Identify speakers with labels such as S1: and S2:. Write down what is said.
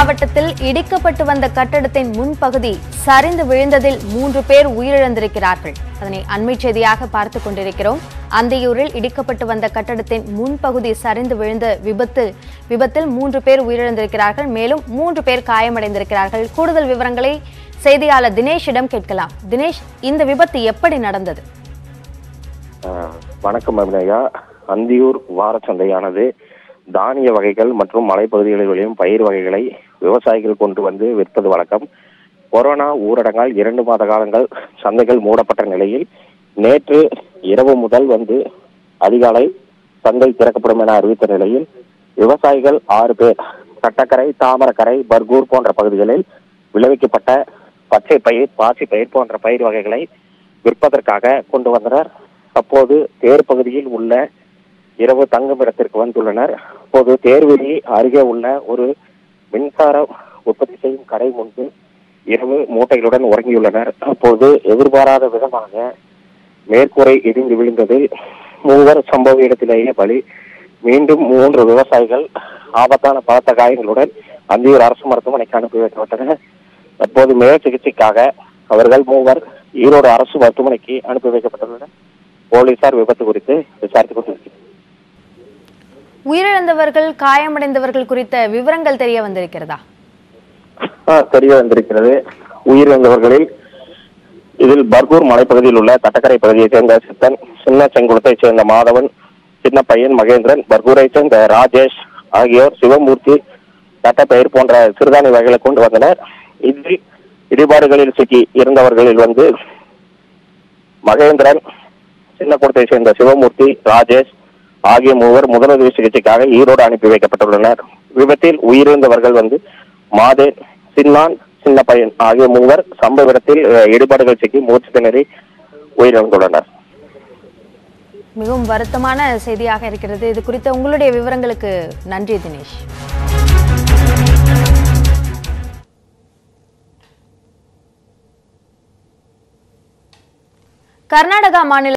S1: மாவட்டத்தில் இடிக்கப்பட்டு வந்த கட்டடத்தின் முன்பகுதி சரிந்து விழுந்ததில் மூன்று பேர் உயிரிழந்திருக்கிறார்கள் அதனை அண்மை செய்தியாக பார்த்துக் கொண்டிருக்கிறோம் அந்தியூரில் இடிக்கப்பட்டு வந்த கட்டடத்தின் முன்பகுதி சரிந்து விழுந்த விபத்து விபத்தில் மூன்று பேர் உயிரிழந்திருக்கிறார்கள் மேலும் மூன்று பேர் காயமடைந்திருக்கிறார்கள் கூடுதல் விவரங்களை செய்தியாளர் தினேஷிடம் கேட்கலாம் தினேஷ் இந்த விபத்து எப்படி நடந்தது
S2: ஆஹ் வணக்கம் அபிநயா அந்தியூர் வாரச்சந்தையானது தானிய வகைகள் மற்றும் மலைப்பகுதிகளில் விளையும் பயிர் வகைகளை விவசாயிகள் கொண்டு வந்து விற்பது வழக்கம் கொரோனா ஊரடங்கால் இரண்டு மாத காலங்கள் சந்தைகள் மூடப்பட்ட நிலையில் நேற்று இரவு முதல் வந்து அதிகாலை சந்தை திறக்கப்படும் என அறிவித்த நிலையில் விவசாயிகள் ஆறு பேர் கட்டக்கரை தாமரக்கரை பர்கூர் போன்ற பகுதிகளில் விளைவிக்கப்பட்ட பச்சை பயிர் பாசி பயிர் போன்ற பயிர் வகைகளை விற்பதற்காக கொண்டு வந்தனர் அப்போது தேர் பகுதியில் உள்ள இரவு தங்கும் இடத்திற்கு வந்துள்ளனர் அப்போது தேர்வெளி அருகே உள்ள ஒரு மின்சார உற்பத்தி செய்யும் கடை முன்பு இரவு மூட்டைகளுடன் உறங்கியுள்ளனர் அப்போது எதிர்பாராத விதமாக மேற்கூரை இடிந்து விழுந்ததில் மூவர் சம்பவ இடத்திலேயே பலி மீண்டும் மூன்று விவசாயிகள் ஆபத்தான பலத்த காயங்களுடன் அந்தியூர் அரசு மருத்துவமனைக்கு அனுப்பி வைக்கப்பட்டனர் தற்போது மேல் சிகிச்சைக்காக அவர்கள் மூவர் ஈரோடு அரசு மருத்துவமனைக்கு அனுப்பி வைக்கப்பட்டுள்ளனர் போலீசார் விபத்து குறித்து விசாரித்துக் கொண்டிருக்கிறார்
S1: உயிரிழந்தவர்கள் காயமடைந்தவர்கள் குறித்த விவரங்கள் தெரிய வந்திருக்கிறதா
S2: ஆ, தெரிய வந்திருக்கிறது உயிரிழந்தவர்களில் இதில் பர்கூர் மலைப்பகுதியில் உள்ள தட்டக்கரை பகுதியைச் சேர்ந்த சித்தன் சின்ன செங்குளத்தைச் சேர்ந்த மாதவன் சின்ன பையன் மகேந்திரன் பர்கூரைச் சேர்ந்த ராஜேஷ் ஆகியோர் சிவமூர்த்தி தட்டப்பயிர் போன்ற சிறுதானிய வகைகளை கொண்டு வந்தனர் இதில் இடிபாடுகளில் சிக்கி இருந்தவர்களில் வந்து மகேந்திரன் சின்ன குளத்தை சேர்ந்த சிவமூர்த்தி ராஜேஷ் ஆகிய மூவர் முதலுதவி சிகிச்சைக்காக ஈரோடு அனுப்பி வைக்கப்பட்டுள்ளனர் விபத்தில் உயிரிழந்தவர்கள் வந்து மாதேன் சின்னான் சின்ன பையன் ஆகிய மூவர் சம்பவ இடத்தில் அஹ், இடிபாடுகள் சிக்கி மூச்சு திணறி உயிரிழந்துள்ளனர்
S1: மிகவும் வருத்தமான செய்தியாக இருக்கிறது இது குறித்த உங்களுடைய விவரங்களுக்கு நன்றி தினேஷ் கர்நாடகா மாநில